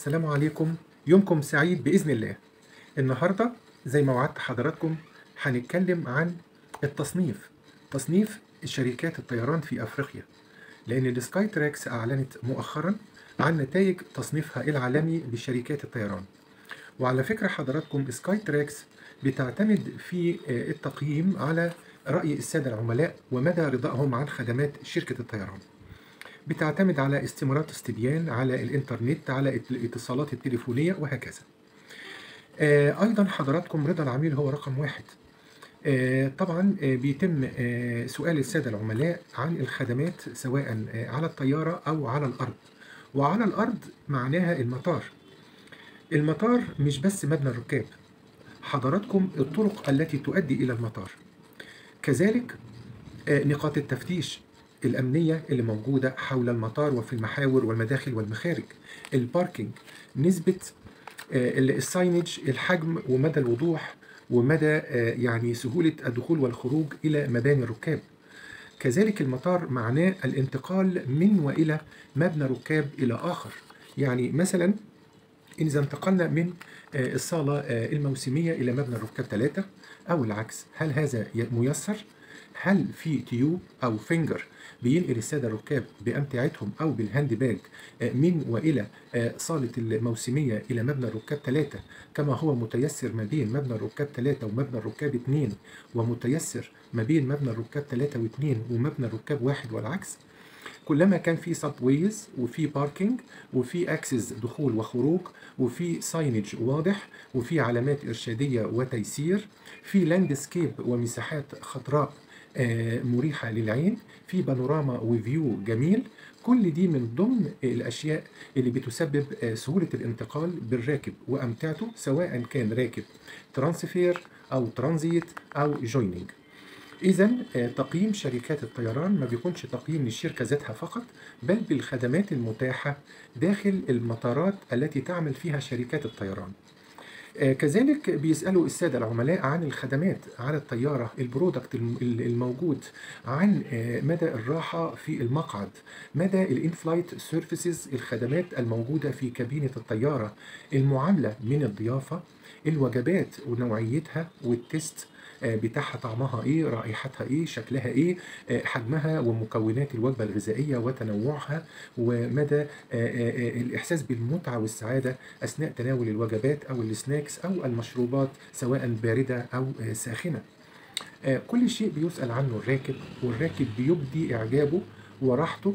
السلام عليكم يومكم سعيد بإذن الله النهاردة زي ما وعدت حضراتكم هنتكلم عن التصنيف تصنيف شركات الطيران في أفريقيا لأن السكاي تراكس أعلنت مؤخرا عن نتائج تصنيفها العالمي لشركات الطيران وعلى فكرة حضراتكم سكاي تراكس بتعتمد في التقييم على رأي السادة العملاء ومدى رضائهم عن خدمات شركة الطيران بتعتمد على استمارات استبيان على الانترنت على الاتصالات التليفونية وهكذا آه، أيضا حضراتكم رضا العميل هو رقم واحد آه، طبعا آه، بيتم آه، سؤال السادة العملاء عن الخدمات سواء آه، على الطيارة أو على الأرض وعلى الأرض معناها المطار المطار مش بس مبنى الركاب حضراتكم الطرق التي تؤدي إلى المطار كذلك آه، نقاط التفتيش الأمنية اللي موجودة حول المطار وفي المحاور والمداخل والمخارج الباركينج نسبة آه، الساينج الحجم ومدى الوضوح ومدى آه، يعني سهولة الدخول والخروج إلى مباني الركاب كذلك المطار معناه الانتقال من وإلى مبنى ركاب إلى آخر يعني مثلا إذا انتقلنا من آه، الصالة آه، الموسمية إلى مبنى الركاب ثلاثة أو العكس هل هذا ي- ميسر؟ هل في تيوب أو فينجر بينقل السادة الركاب بأمتعتهم أو بالهاند باج آه، من وإلى آه، صالة الموسمية إلى مبنى الركاب ثلاثة كما هو متيسر ما بين مبنى الركاب ثلاثة ومبنى الركاب اثنين ومتيسر ما بين مبنى الركاب ثلاثة واثنين ومبنى الركاب واحد والعكس كلما كان في سب ويز وفي باركينج وفي اكسس دخول وخروج وفي ساينج واضح وفي علامات ارشاديه وتيسير في لاندسكيب ومساحات خضراء آه، مريحه للعين في بانوراما وفيو جميل كل دي من ضمن الاشياء اللي بتسبب آه، سهوله الانتقال بالراكب وامتعته سواء كان راكب ترانسفير او ترانزيت او جويننج إذا تقييم شركات الطيران ما بيكونش تقييم للشركة ذاتها فقط بل بالخدمات المتاحة داخل المطارات التي تعمل فيها شركات الطيران. آه، كذلك بيسألوا السادة العملاء عن الخدمات على الطيارة البرودكت الم- ال- الموجود عن آه، مدى الراحة في المقعد مدى الانفلايت سيرفيسز الخدمات الموجودة في كابينة الطيارة المعاملة من الضيافة الوجبات ونوعيتها والتست آه، بتاعها طعمها ايه رائحتها ايه شكلها ايه آه، حجمها ومكونات الوجبة الغذائية وتنوعها ومدى آه، آه، آه، الإحساس بالمتعة والسعادة أثناء تناول الوجبات أو السناكس أو المشروبات سواء باردة أو آه، ساخنة آه، كل شيء بيسأل عنه الراكب والراكب بيبدي إعجابه وراحته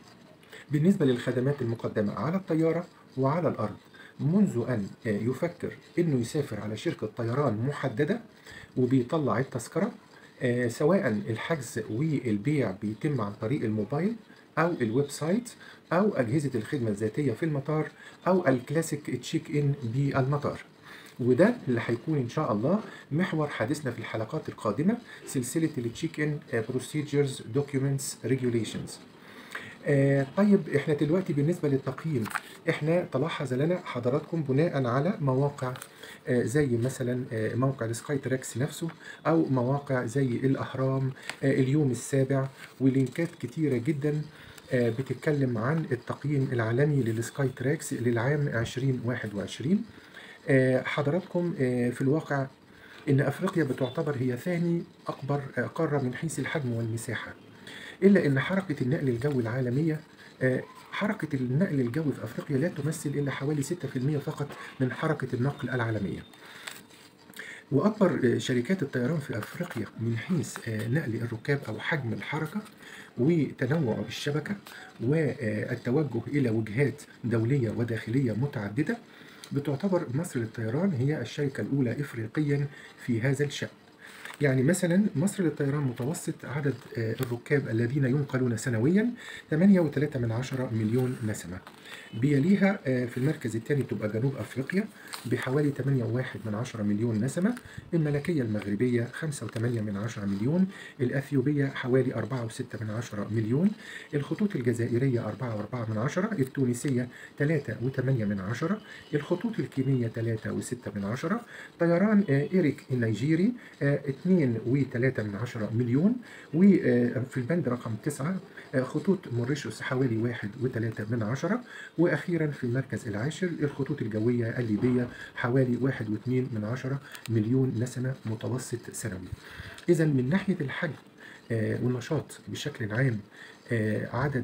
بالنسبة للخدمات المقدمة على الطيارة وعلى الأرض منذ أن آه، يفكر إنه يسافر على شركة طيران محددة وبيطلع التذكرة آه، سواء الحجز والبيع بيتم عن طريق الموبايل أو الويب سايت أو أجهزة الخدمة الذاتية في المطار أو الكلاسيك تشيك إن بالمطار وده اللي هيكون ان شاء الله محور حديثنا في الحلقات القادمه سلسله التشيك ان بروسيجرز دوكيومنتس ريجوليشنز آه طيب احنا دلوقتي بالنسبه للتقييم احنا تلاحظ لنا حضراتكم بناء على مواقع آه زي مثلا آه موقع السكاي تراكس نفسه او مواقع زي الاهرام آه اليوم السابع ولينكات كتيره جدا آه بتتكلم عن التقييم العالمي للسكاي تراكس للعام 2021 آه حضراتكم آه في الواقع ان افريقيا بتعتبر هي ثاني اكبر آه قاره من حيث الحجم والمساحه إلا أن حركة النقل الجوي العالمية آه، حركة النقل الجوي في أفريقيا لا تمثل إلا حوالي 6% فقط من حركة النقل العالمية وأكبر آه، شركات الطيران في أفريقيا من حيث آه، نقل الركاب أو حجم الحركة وتنوع الشبكة والتوجه إلى وجهات دولية وداخلية متعددة بتعتبر مصر للطيران هي الشركة الأولى إفريقيا في هذا الشأن يعني مثلا مصر للطيران متوسط عدد آه، الركاب الذين ينقلون سنويا 8.3 من عشرة مليون نسمة بيليها آه، في المركز الثاني تبقى جنوب أفريقيا بحوالي 8.1 من عشرة مليون نسمة الملكية المغربية 5.8 من عشرة مليون الأثيوبية حوالي 4.6 من عشرة مليون الخطوط الجزائرية 4.4 من عشرة التونسية 3.8 من عشرة الخطوط الكينية 3.6 من عشرة طيران آه، إيريك النيجيري آه، 2 2.3 من عشرة مليون وفي البند رقم 9 خطوط موريشيوس حوالي 1.3 من عشرة وأخيرا في المركز العاشر الخطوط الجوية الليبية حوالي 1.2 من عشرة مليون نسمة متوسط سنوي إذا من ناحية الحجم والنشاط بشكل عام عدد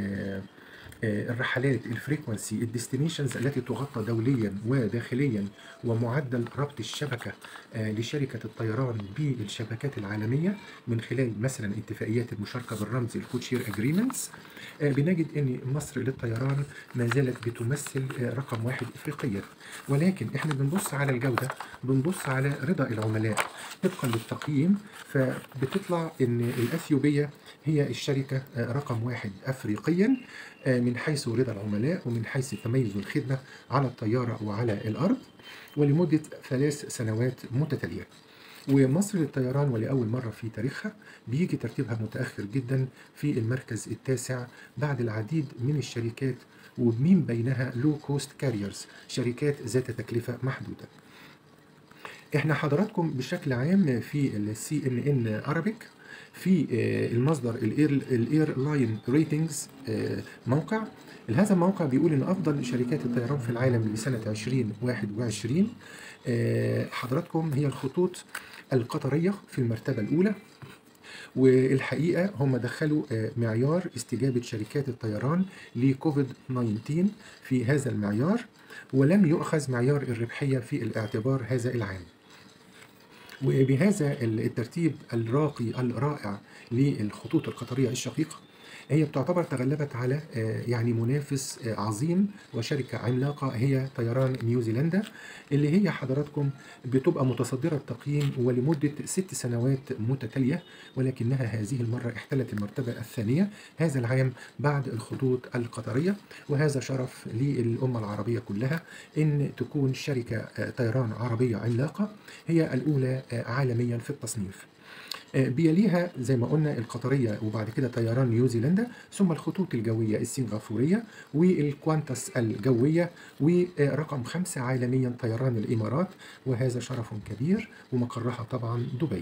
الرحلات الفريكونسي الديستنيشنز التي تغطى دوليا وداخليا ومعدل ربط الشبكه لشركه الطيران بالشبكات العالميه من خلال مثلا اتفاقيات المشاركه بالرمز الكوتشير اجريمنتس بنجد ان مصر للطيران ما زالت بتمثل رقم واحد افريقيا ولكن احنا بنبص على الجوده بنبص على رضا العملاء طبقا للتقييم فبتطلع ان الاثيوبيه هي الشركه رقم واحد افريقيا من حيث رضا العملاء ومن حيث تميز الخدمة على الطيارة وعلى الأرض ولمدة ثلاث سنوات متتالية ومصر للطيران ولأول مرة في تاريخها بيجي ترتيبها متأخر جدا في المركز التاسع بعد العديد من الشركات ومن بينها لو كوست كاريرز شركات ذات تكلفة محدودة احنا حضراتكم بشكل عام في السي ان ان ارابيك في المصدر الاير الاير لاين ريتنجز موقع هذا الموقع بيقول ان افضل شركات الطيران في العالم لسنه 2021 حضراتكم هي الخطوط القطريه في المرتبه الاولى والحقيقه هم دخلوا معيار استجابه شركات الطيران لكوفيد 19 في هذا المعيار ولم يؤخذ معيار الربحيه في الاعتبار هذا العام وبهذا الترتيب الراقي الرائع للخطوط القطرية الشقيقة هي بتعتبر تغلبت على يعني منافس عظيم وشركة عملاقة هي طيران نيوزيلندا اللي هي حضراتكم بتبقى متصدرة التقييم ولمدة ست سنوات متتالية ولكنها هذه المرة احتلت المرتبة الثانية هذا العام بعد الخطوط القطرية وهذا شرف للأمة العربية كلها إن تكون شركة طيران عربية عملاقة هي الأولى عالميا في التصنيف بيليها زي ما قلنا القطرية وبعد كده طيران نيوزيلندا ثم الخطوط الجوية السنغافورية والكوانتاس الجوية ورقم خمسة عالميا طيران الإمارات وهذا شرف كبير ومقرها طبعا دبي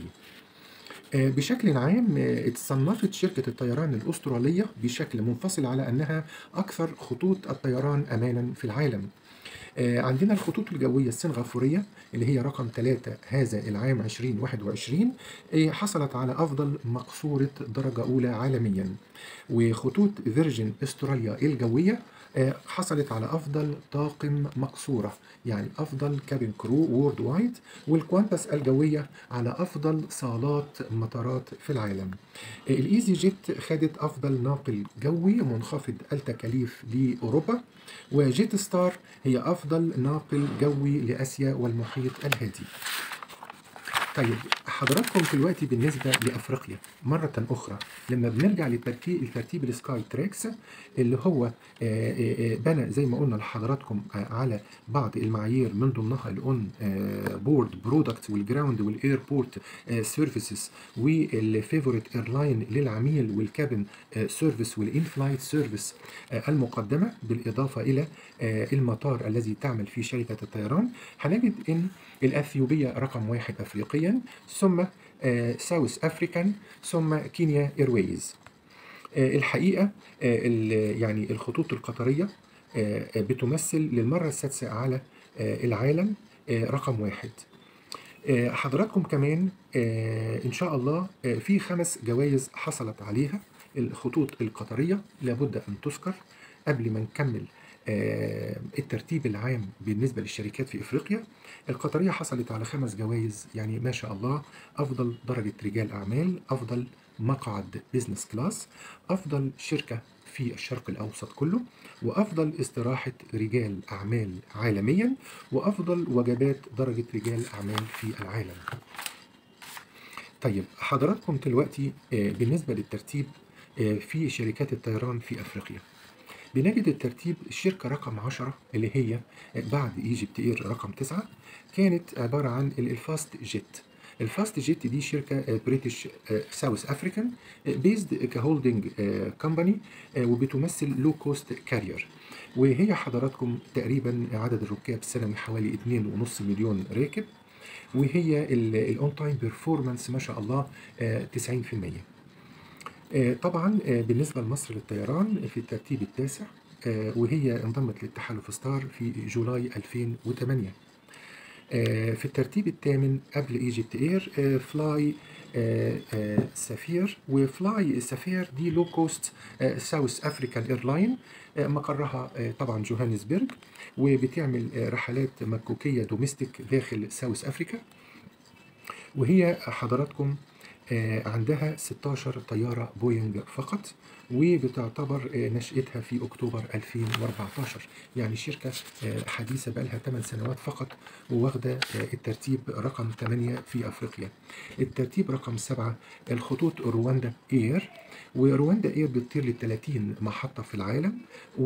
بشكل عام اتصنفت شركة الطيران الأسترالية بشكل منفصل على أنها أكثر خطوط الطيران أمانا في العالم عندنا الخطوط الجوية السنغافورية اللي هي رقم 3 هذا العام 2021 حصلت على أفضل مقصورة درجة أولى عالميا وخطوط فيرجن استراليا الجوية حصلت على أفضل طاقم مقصورة يعني أفضل كابين كرو وورد وايد والكوانتاس الجوية على أفضل صالات مطارات في العالم الإيزي جيت خدت أفضل ناقل جوي منخفض التكاليف لأوروبا وجيت ستار هي أفضل ناقل جوي لآسيا والمحيط الهادي طيب حضراتكم دلوقتي بالنسبه لافريقيا مره اخرى لما بنرجع للترتيب الترتيب السكاي تريكس اللي هو بنى زي ما قلنا لحضراتكم على بعض المعايير من ضمنها الاون بورد برودكت والجراوند والايربورت سيرفيسز والفيفوريت ايرلاين للعميل والكابن سيرفيس والان فلايت سيرفيس المقدمه بالاضافه الى المطار الذي تعمل فيه شركه الطيران هنجد ان الاثيوبيه رقم واحد افريقيا ثم ساوث افريكان ثم كينيا ايرويز الحقيقه يعني الخطوط القطريه بتمثل للمره السادسه على العالم رقم واحد حضراتكم كمان ان شاء الله في خمس جوائز حصلت عليها الخطوط القطريه لابد ان تذكر قبل ما نكمل الترتيب العام بالنسبة للشركات في إفريقيا القطرية حصلت على خمس جوائز يعني ما شاء الله أفضل درجة رجال أعمال أفضل مقعد بيزنس كلاس أفضل شركة في الشرق الأوسط كله وأفضل استراحة رجال أعمال عالميا وأفضل وجبات درجة رجال أعمال في العالم طيب حضراتكم دلوقتي بالنسبة للترتيب في شركات الطيران في أفريقيا بنجد الترتيب الشركة رقم 10 اللي هي بعد ايجيبت اير رقم 9 كانت عبارة عن الفاست جيت الفاست جيت دي شركة بريتش ساوث افريكان بيزد كهولدنج كومباني وبتمثل لو كوست كارير وهي حضراتكم تقريبا عدد الركاب السنوي حوالي 2.5 مليون راكب وهي الاون تايم بيرفورمانس ما شاء الله آه، 90% آه، طبعا آه، بالنسبة لمصر للطيران في الترتيب التاسع آه، وهي انضمت للتحالف ستار في جولاي 2008 آه، في الترتيب الثامن قبل ايجيبت اير آه، فلاي آه، آه، سفير وفلاي سفير دي لو كوست آه، ساوث افريكان ايرلاين آه، مقرها آه، طبعا جوهانسبرج وبتعمل آه، رحلات مكوكيه دوميستيك داخل ساوث افريكا وهي حضراتكم آه، عندها 16 طيارة بوينج فقط وبتعتبر آه، نشأتها في أكتوبر 2014 يعني شركة آه، حديثة بقالها 8 سنوات فقط وواخدة آه، الترتيب رقم 8 في أفريقيا الترتيب رقم 7 الخطوط رواندا إير ورواندا إير بتطير ل 30 محطة في العالم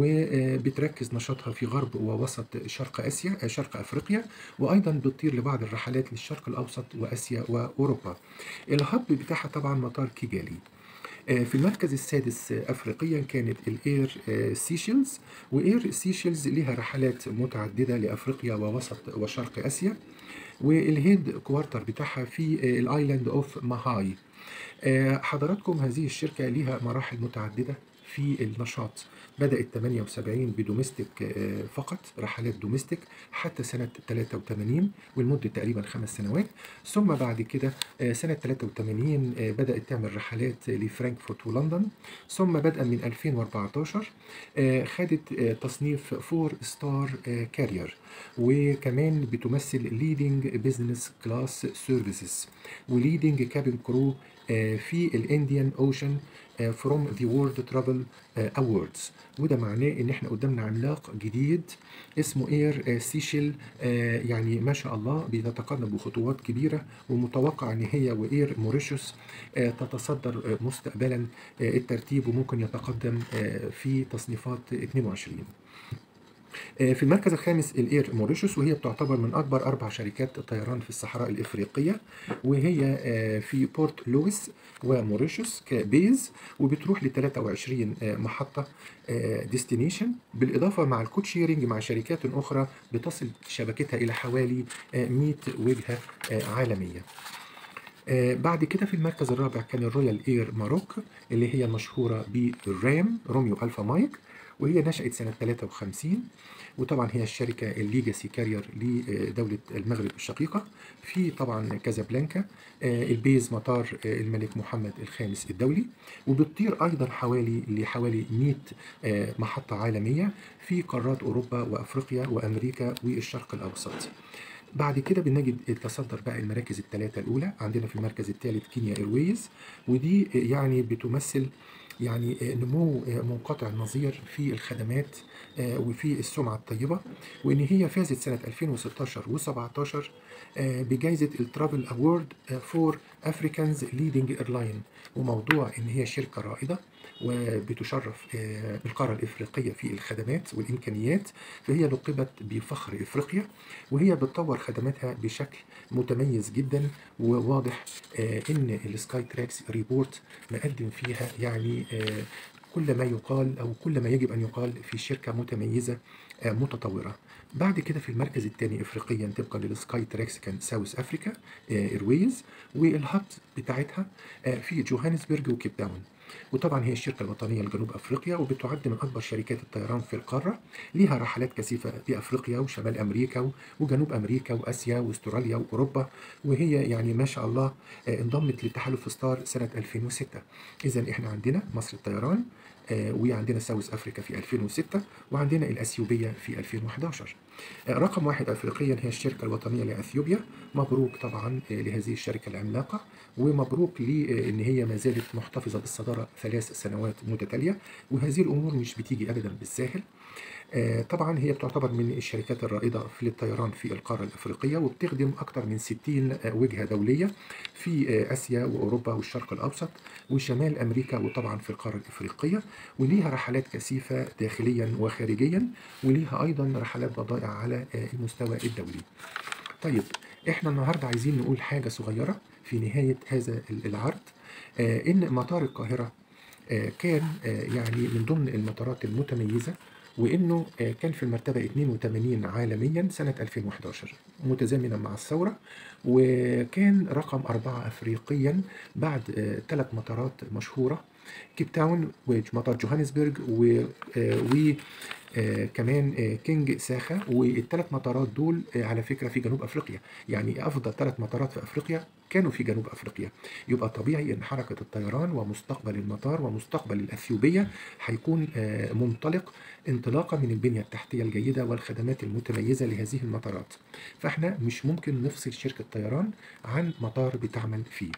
وبتركز نشاطها في غرب ووسط شرق آسيا آه، شرق أفريقيا وأيضا بتطير لبعض الرحلات للشرق الأوسط وآسيا وأوروبا الهب بتاعها طبعا مطار كيجالي آه، في المركز السادس آه، افريقيا كانت الاير آه، سيشيلز واير سيشيلز لها رحلات متعدده لافريقيا ووسط وشرق اسيا والهيد كوارتر بتاعها في آه، الايلاند اوف ماهاي آه، حضراتكم هذه الشركه لها مراحل متعدده في النشاط بدأت 78 بدوميستيك آه، فقط رحلات دوميستيك حتى سنة 83 ولمدة تقريبا خمس سنوات ثم بعد كده آه، سنة 83 آه، بدأت تعمل رحلات لفرانكفورت ولندن ثم بدءا من 2014 آه، خدت آه، تصنيف فور ستار كارير وكمان بتمثل ليدنج بزنس كلاس سيرفيسز وليدنج كابين كرو في الانديان اوشن فروم ذا وورلد ترافل اووردز وده معناه ان احنا قدامنا عملاق جديد اسمه اير سيشيل يعني ما شاء الله بيتقدم بخطوات كبيره ومتوقع ان هي واير موريشيوس آه، تتصدر آه، مستقبلا آه، الترتيب وممكن يتقدم آه، في تصنيفات 22 آه، في المركز الخامس الاير موريشيوس وهي بتعتبر من اكبر اربع شركات طيران في الصحراء الافريقيه وهي آه، في بورت لويس وموريشيوس كبيز وبتروح ل 23 آه، محطه ديستنيشن بالاضافه مع الكود شيرنج مع شركات اخرى بتصل شبكتها الى حوالي آه، 100 وجهه آه، عالميه. آه، بعد كده في المركز الرابع كان الرويال اير ماروك اللي هي المشهوره بالرام روميو الفا مايك وهي نشأت سنة 53 وطبعا هي الشركة الليجاسي كارير لدولة المغرب الشقيقة في طبعا كازابلانكا آه، البيز مطار آه، الملك محمد الخامس الدولي وبتطير أيضا حوالي لحوالي 100 آه، محطة عالمية في قارات أوروبا وأفريقيا وأمريكا والشرق الأوسط بعد كده بنجد تصدر بقى المراكز الثلاثة الأولى عندنا في المركز الثالث كينيا ايرويز ودي يعني بتمثل يعني نمو منقطع النظير في الخدمات وفي السمعة الطيبة وإن هي فازت سنة 2016 و17 بجائزة الترافل أوورد فور أفريكانز ليدنج ايرلاين وموضوع إن هي شركة رائدة وبتشرف آه، القارة الإفريقية في الخدمات والإمكانيات فهي لقبت بفخر إفريقيا وهي بتطور خدماتها بشكل متميز جدا وواضح آه، إن السكاي تراكس ريبورت مقدم فيها يعني آه، كل ما يقال أو كل ما يجب أن يقال في شركة متميزة آه، متطورة بعد كده في المركز الثاني افريقيا طبقا للسكاي تراكس كان ساوث افريكا ايرويز والهاب بتاعتها آه، في جوهانسبرج وكيب داون وطبعا هي الشركة الوطنية لجنوب أفريقيا وبتعد من أكبر شركات الطيران في القارة ليها رحلات كثيفة بأفريقيا وشمال أمريكا وجنوب أمريكا وآسيا وأستراليا وأوروبا وهي يعني ما شاء الله آه، انضمت لتحالف ستار سنة 2006 إذا إحنا عندنا مصر الطيران آه، وعندنا ساوث أفريكا في 2006 وعندنا الأثيوبية في 2011 آه، رقم واحد أفريقيا هي الشركة الوطنية لأثيوبيا مبروك طبعا آه، لهذه الشركة العملاقة ومبروك لأن هي ما زالت محتفظة بالصدارة ثلاث سنوات متتالية وهذه الأمور مش بتيجي أبدا بالساهل آه، طبعا هي بتعتبر من الشركات الرائدة في الطيران في القارة الأفريقية وبتخدم أكثر من 60 آه، وجهة دولية في آه، آسيا وأوروبا والشرق الأوسط وشمال أمريكا وطبعا في القارة الأفريقية وليها رحلات كثيفة داخليا وخارجيا وليها أيضا رحلات بضائع على آه، المستوى الدولي طيب احنا النهاردة عايزين نقول حاجة صغيرة في نهاية هذا العرض آه، إن مطار القاهرة آه، كان آه، يعني من ضمن المطارات المتميزة وإنه آه، كان في المرتبة 82 عالميا سنة 2011 متزامنا مع الثورة وكان رقم أربعة أفريقيا بعد ثلاث مطارات مشهورة كيب تاون ومطار جوهانسبرج و آه، و آه، كمان آه، كينج ساخا والثلاث مطارات دول آه، على فكره في جنوب افريقيا يعني افضل ثلاث مطارات في افريقيا كانوا في جنوب افريقيا يبقى طبيعي ان حركه الطيران ومستقبل المطار ومستقبل الاثيوبيه هيكون آه، منطلق انطلاقه من البنيه التحتيه الجيده والخدمات المتميزه لهذه المطارات فاحنا مش ممكن نفصل شركه طيران عن مطار بتعمل فيه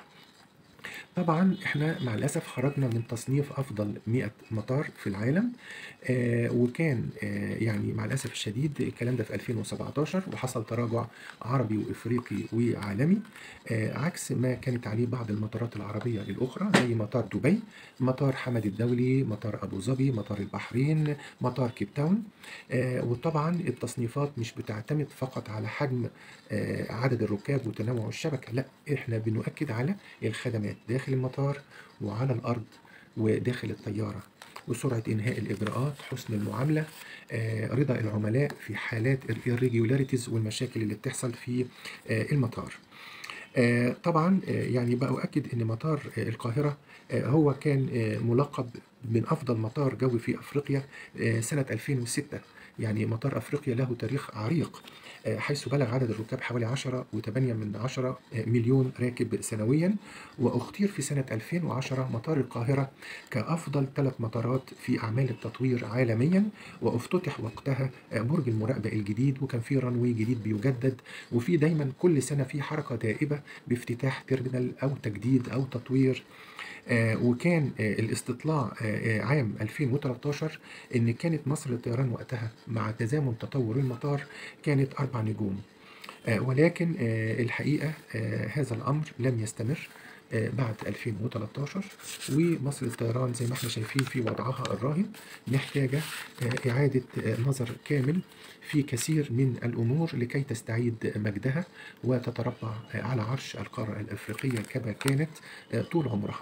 طبعا احنا مع الاسف خرجنا من تصنيف افضل 100 مطار في العالم آه وكان آه يعني مع الاسف الشديد الكلام ده في 2017 وحصل تراجع عربي وافريقي وعالمي آه عكس ما كانت عليه بعض المطارات العربيه الاخرى زي مطار دبي مطار حمد الدولي مطار ابو ظبي مطار البحرين مطار كيب تاون آه وطبعا التصنيفات مش بتعتمد فقط على حجم آه عدد الركاب وتنوع الشبكه لا احنا بنؤكد على الخدمات داخل المطار وعلى الأرض وداخل الطيارة وسرعة إنهاء الإجراءات حسن المعاملة آه، رضا العملاء في حالات الريجولاريتيز والمشاكل اللي بتحصل في آه، المطار آه، طبعا آه، يعني بأؤكد أن مطار آه، القاهرة آه، هو كان آه، ملقب من أفضل مطار جوي في أفريقيا آه، سنة 2006 يعني مطار أفريقيا له تاريخ عريق آه، حيث بلغ عدد الركاب حوالي 10 و8 من 10 مليون راكب سنويا واختير في سنة 2010 مطار القاهرة كأفضل ثلاث مطارات في أعمال التطوير عالميا وافتتح وقتها آه، برج المراقبة الجديد وكان في رانوي جديد بيجدد وفي دايما كل سنة في حركة دائبة بافتتاح تيرمينال أو تجديد أو تطوير آه، وكان آه، الاستطلاع آه، آه، عام 2013 ان كانت مصر للطيران وقتها مع تزامن تطور المطار كانت اربع نجوم آه، ولكن آه، الحقيقه آه، هذا الامر لم يستمر آه، بعد 2013 ومصر للطيران زي ما احنا شايفين في وضعها الراهن محتاجه آه، اعاده آه، نظر كامل في كثير من الامور لكي تستعيد مجدها وتتربع آه، على عرش القاره الافريقيه كما كانت آه، طول عمرها.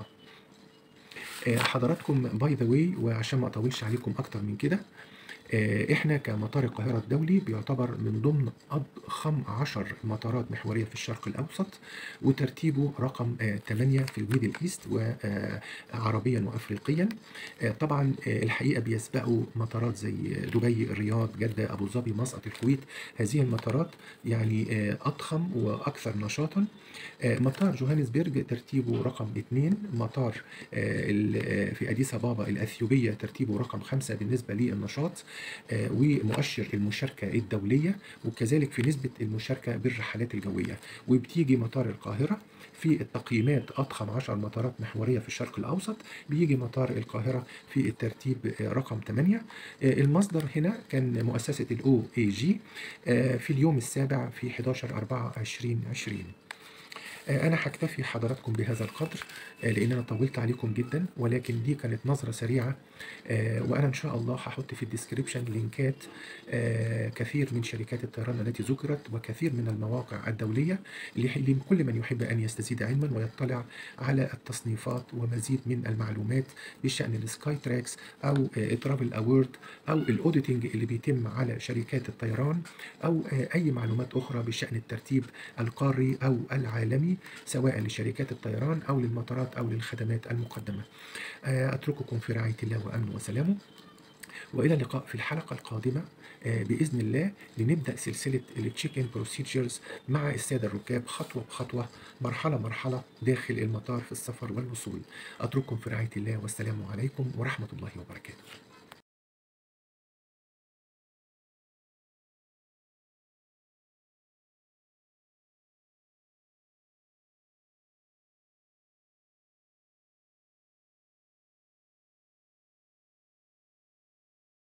آه، حضراتكم باي ذا واي وعشان ما اطولش عليكم اكتر من كده آه، احنا كمطار القاهره الدولي بيعتبر من ضمن اضخم عشر مطارات محوريه في الشرق الاوسط وترتيبه رقم 8 في الميدل ايست وعربيا وافريقيا آه، طبعا آه، الحقيقه بيسبقوا مطارات زي دبي الرياض جده ابو ظبي مسقط الكويت هذه المطارات يعني آه، اضخم واكثر نشاطا آه، مطار جوهانسبرج ترتيبه رقم 2 مطار آه، ال- آه، في اديس ابابا الاثيوبيه ترتيبه رقم 5 بالنسبه للنشاط آه، ومؤشر المشاركه الدوليه وكذلك في نسبه المشاركه بالرحلات الجويه وبتيجي مطار القاهره في التقييمات اضخم 10 مطارات محوريه في الشرق الاوسط بيجي مطار القاهره في الترتيب آه، رقم 8 آه، المصدر هنا كان مؤسسه الاو اي جي في اليوم السابع في 11 4 2020 آه، أنا هكتفي حضراتكم بهذا القدر آه، لأن أنا طولت عليكم جدا ولكن دي كانت نظرة سريعة آه، وأنا إن شاء الله هحط في الديسكريبشن لينكات آه، كثير من شركات الطيران التي ذكرت وكثير من المواقع الدولية ل- لكل من يحب أن يستزيد علما ويطلع على التصنيفات ومزيد من المعلومات بشأن السكاي تراكس أو ترافل أوورد أو الأوديتنج اللي بيتم على شركات الطيران أو آه، أي معلومات أخرى بشأن الترتيب القاري أو العالمي سواء لشركات الطيران أو للمطارات أو للخدمات المقدمة آه، أترككم في رعاية الله وأمنه وسلامه والى اللقاء في الحلقه القادمه آه، باذن الله لنبدا سلسله التشيك ان بروسيجرز مع الساده الركاب خطوه بخطوه مرحله مرحله داخل المطار في السفر والوصول اترككم في رعايه الله والسلام عليكم ورحمه الله وبركاته